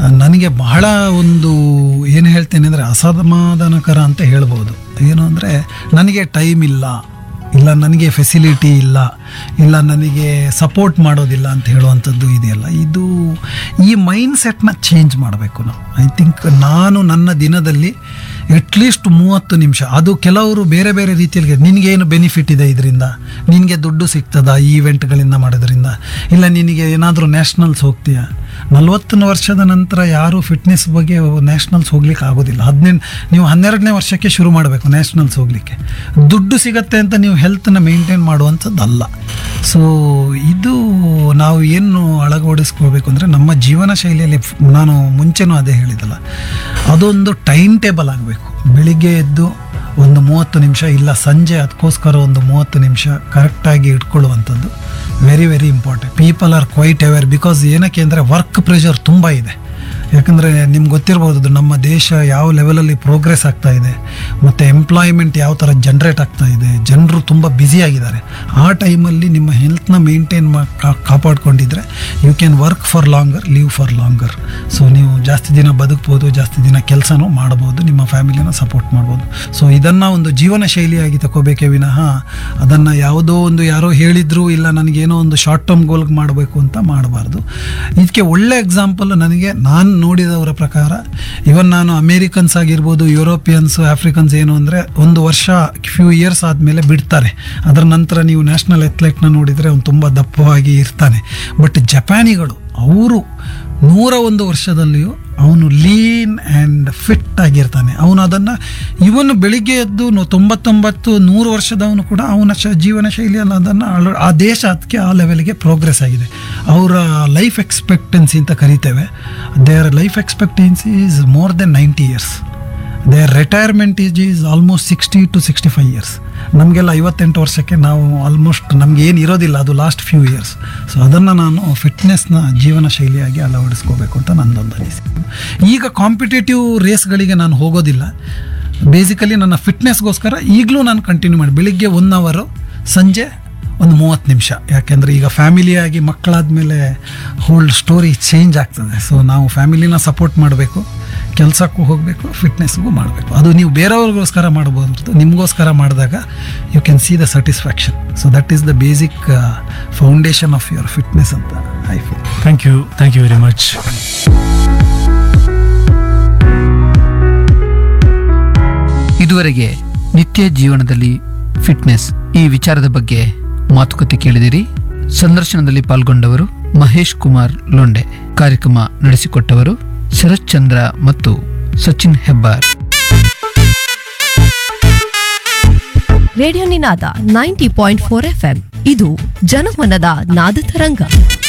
ನನಗೆ ಬಹಳ ಒಂದು ಏನು ಹೇಳ್ತೇನೆ ಅಂದರೆ ಅಸಮಾಧಾನಕರ ಅಂತ ಹೇಳ್ಬೋದು ಏನು ಅಂದರೆ ನನಗೆ ಟೈಮ್ ಇಲ್ಲ ಇಲ್ಲ ನನಗೆ ಫೆಸಿಲಿಟಿ ಇಲ್ಲ ಇಲ್ಲ ನನಗೆ ಸಪೋರ್ಟ್ ಮಾಡೋದಿಲ್ಲ ಅಂತ ಹೇಳುವಂಥದ್ದು ಇದೆಯಲ್ಲ ಇದು ಈ ಮೈಂಡ್ ಸೆಟ್ನ ಚೇಂಜ್ ಮಾಡಬೇಕು ನಾವು ಐ ಥಿಂಕ್ ನಾನು ನನ್ನ ದಿನದಲ್ಲಿ ಅಟ್ಲೀಸ್ಟ್ ಮೂವತ್ತು ನಿಮಿಷ ಅದು ಕೆಲವರು ಬೇರೆ ಬೇರೆ ರೀತಿಯಲ್ಲಿ ನಿನಗೇನು ಬೆನಿಫಿಟ್ ಇದೆ ಇದರಿಂದ ನಿನಗೆ ದುಡ್ಡು ಸಿಗ್ತದ ಈ ಇವೆಂಟ್ಗಳಿಂದ ಮಾಡೋದ್ರಿಂದ ಇಲ್ಲ ನಿನಗೆ ಏನಾದರೂ ನ್ಯಾಷನಲ್ಸ್ ಹೋಗ್ತೀಯಾ ನಲವತ್ತು ವರ್ಷದ ನಂತರ ಯಾರು ಫಿಟ್ನೆಸ್ ಬಗ್ಗೆ ನ್ಯಾಷನಲ್ಸ್ ಹೋಗ್ಲಿಕ್ಕೆ ಆಗೋದಿಲ್ಲ ಹದಿನೆಂಟು ನೀವು ಹನ್ನೆರಡನೇ ವರ್ಷಕ್ಕೆ ಶುರು ಮಾಡಬೇಕು ನ್ಯಾಷನಲ್ಸ್ ಹೋಗ್ಲಿಕ್ಕೆ ದುಡ್ಡು ಸಿಗತ್ತೆ ಅಂತ ನೀವು ಹೆಲ್ತ್ನ ಮೇಂಟೈನ್ ಮಾಡುವಂಥದ್ದು ಅಲ್ಲ ಸೊ ಇದು ನಾವು ಏನು ಅಳವಡಿಸ್ಕೋಬೇಕು ಅಂದರೆ ನಮ್ಮ ಜೀವನ ಶೈಲಿಯಲ್ಲಿ ಫ್- ನಾನು ಮುಂಚೆನೂ ಅದೇ ಹೇಳಿದಲ್ಲ ಅದೊಂದು ಟೈಮ್ ಟೇಬಲ್ ಆಗಬೇಕು ಬೆಳಿಗ್ಗೆ ಎದ್ದು ಒಂದು ಮೂವತ್ತು ನಿಮಿಷ ಇಲ್ಲ ಸಂಜೆ ಅದಕ್ಕೋಸ್ಕರ ಒಂದು ಮೂವತ್ತು ನಿಮಿಷ ಕರೆಕ್ಟಾಗಿ ಇಟ್ಕೊಳ್ಳುವಂಥದ್ದು very very important people are quite aware because ಏನಕ್ಕೆ ಅಂದರೆ ವರ್ಕ್ ಪ್ರೆಷರ್ ತುಂಬ ಇದೆ ಯಾಕಂದರೆ ನಿಮ್ಗೆ ಗೊತ್ತಿರ್ಬೋದು ನಮ್ಮ ದೇಶ ಯಾವ ಲೆವೆಲಲ್ಲಿ ಪ್ರೋಗ್ರೆಸ್ ಆಗ್ತಾ ಇದೆ ಮತ್ತು ಎಂಪ್ಲಾಯ್ಮೆಂಟ್ ಯಾವ ಥರ ಜನ್ರೇಟ್ ಆಗ್ತಾ ಇದೆ ಜನರು ತುಂಬ ಬ್ಯುಸಿಯಾಗಿದ್ದಾರೆ ಆ ಟೈಮಲ್ಲಿ ನಿಮ್ಮ ಹೆಲ್ತ್ನ ಮೇಂಟೈನ್ ಮಾ ಕಾ- ಕಾಪಾಡ್ಕೊಂಡಿದ್ರೆ you can work for longer live for longer so ನೀವು ಜಾಸ್ತಿ ದಿನ ಬದುಕ್ಬೋದು ಜಾಸ್ತಿ ದಿನ ಕೆಲಸನೂ ಮಾಡ್ಬೋದು ನಿಮ್ಮ ಫ್ಯಾಮಿಲಿನ ಸಪೋರ್ಟ್ ಮಾಡ್ಬೋದು ಸೊ ಇದನ್ನು ಒಂದು ಜೀವನ ಶೈಲಿಯಾಗಿ ತಗೋಬೇಕೇ ವಿನಃ ಅದನ್ನು ಯಾವುದೋ ಒಂದು ಯಾರೋ ಹೇಳಿದ್ರು ಇಲ್ಲ ನನಗೇನೋ ಒಂದು ಶಾರ್ಟ್ ಟರ್ಮ್ ಗೋಲ್ಗೆ ಮಾಡಬೇಕು ಅಂತ ಮಾಡಬಾರ್ದು ಇದಕ್ಕೆ ಒಳ್ಳೆ ಎಕ್ಸಾಂಪಲ್ ನನಗೆ ನಾನು ನೋಡಿದವರ ಪ್ರಕಾರ ಇವನ್ ನಾನು ಅಮೇರಿಕನ್ಸ್ ಆಗಿರ್ಬೋದು ಯುರೋಪಿಯನ್ಸ್ ಆಫ್ರಿಕನ್ಸ್ ಏನು ಅಂದರೆ ಒಂದು ವರ್ಷ ಫ್ಯೂ ಇಯರ್ಸ್ ಆದಮೇಲೆ ಬಿಡ್ತಾರೆ ಅದರ ನಂತರ ನೀವು ನ್ಯಾಷನಲ್ ಅಥ್ಲೆಟ್ನ ನೋಡಿದರೆ ಅವನು ತುಂಬ ದಪ್ಪವಾಗಿ ಇರ್ತಾನೆ ಬಟ್ ಜಪಾನಿಗಳು ಅವರು ನೂರ ಒಂದು ವರ್ಷದಲ್ಲಿಯೂ ಅವನು ಲೀನ್ ಆ್ಯಂಡ್ ಫಿಟ್ ಆಗಿರ್ತಾನೆ ಅವನು ಅದನ್ನು ಇವನು ಬೆಳಿಗ್ಗೆ ಎದ್ದು ನು- ತೊಂಬತ್ತೊಂಬತ್ತು ನೂರು ವರ್ಷದವನು ಕೂಡ ಅವನ ಶ ಜೀವನ ಶೈಲಿಯಲ್ಲಿ ಅದನ್ನು ಅಳ ಆ ದೇಶ ಅದಕ್ಕೆ ಆ ಲೆವೆಲ್ಗೆ ಪ್ರೋಗ್ರೆಸ್ ಆಗಿದೆ ಅವರ ಲೈಫ್ ಎಕ್ಸ್ಪೆಕ್ಟೆನ್ಸಿ ಅಂತ ಕರಿತೇವೆ there life expectancy is more than ninety years there retirement is is almost sixty to sixty five years ನಮಗೆಲ್ಲ ಐವತ್ತೆಂಟು ವರ್ಷಕ್ಕೆ ನಾವು ಆಲ್ಮೋಸ್ಟ್ ನಮ್ಗೆ ಏನು ಇರೋದಿಲ್ಲ ಅದು ಲಾಸ್ಟ್ ಫ್ಯೂ ಇಯರ್ಸ್ ಸೊ ಅದನ್ನು ನಾನು ಫಿಟ್ನೆಸ್ನ ಜೀವನ ಶೈಲಿಯಾಗಿ ಅಳವಡಿಸ್ಕೋಬೇಕು ಅಂತ ನನ್ನದೊಂದು ಅನಿಸಿಕೆ ಈಗ ಕಾಂಪಿಟೇಟಿವ್ ರೇಸ್ಗಳಿಗೆ ನಾನು ಹೋಗೋದಿಲ್ಲ ಬೇಸಿಕಲಿ ನನ್ನ ಫಿಟ್ನೆಸ್ಗೋಸ್ಕರ ಈಗಲೂ ನಾನು ಕಂಟಿನ್ಯೂ ಮಾಡಿ ಬೆಳಿಗ್ಗೆ ಒನ್ ಅವರು ಸಂಜೆ ಒಂದು ಮೂವತ್ತು ನಿಮಿಷ ಯಾಕೆಂದರೆ ಈಗ ಫ್ಯಾಮಿಲಿಯಾಗಿ ಮಕ್ಕಳಾದಮೇಲೆ ಹೋಲ್ ಸ್ಟೋರಿ ಚೇಂಜ್ ಆಗ್ತದೆ ಸೊ ನಾವು ಫ್ಯಾಮಿಲಿನ ಸಪೋರ್ಟ್ ಮಾಡಬೇಕು ಕೆಲಸಕ್ಕೂ ಹೋಗಬೇಕು ಫಿಟ್ನೆಸ್ಗೂ ಮಾಡಬೇಕು ಅದು ನೀವು ಬೇರೆಯವ್ರಿಗೋಸ್ಕರ ಮಾಡ್ಬೋದು ನಿಮಗೋಸ್ಕರ ಮಾಡಿದಾಗ you can see the satisfaction so that is the basic foundation of your fitness ಅಂತ I feel thank you thank you very much ಇದುವರೆಗೆ ನಿತ್ಯ ಜೀವನದಲ್ಲಿ ಫಿಟ್ನೆಸ್ ಈ ವಿಚಾರದ ಬಗ್ಗೆ ಮಾತುಕತೆ ಕೇಳಿದಿರಿ ಸಂದರ್ಶನದಲ್ಲಿ ಪಾಲ್ಗೊಂಡವರು ಮಹೇಶ್ ಕುಮಾರ್ ಲೊಂಡೆ ಕಾರ್ಯಕ್ರಮ ನಡೆಸಿಕೊಟ್ಟವರು ಶರತ್ ಚಂದ್ರ ಮತ್ತು Sachin Hebbar radio Ninada ninety point four F ಇದು ಜನಮನದ ನಾದ ತರಂಗ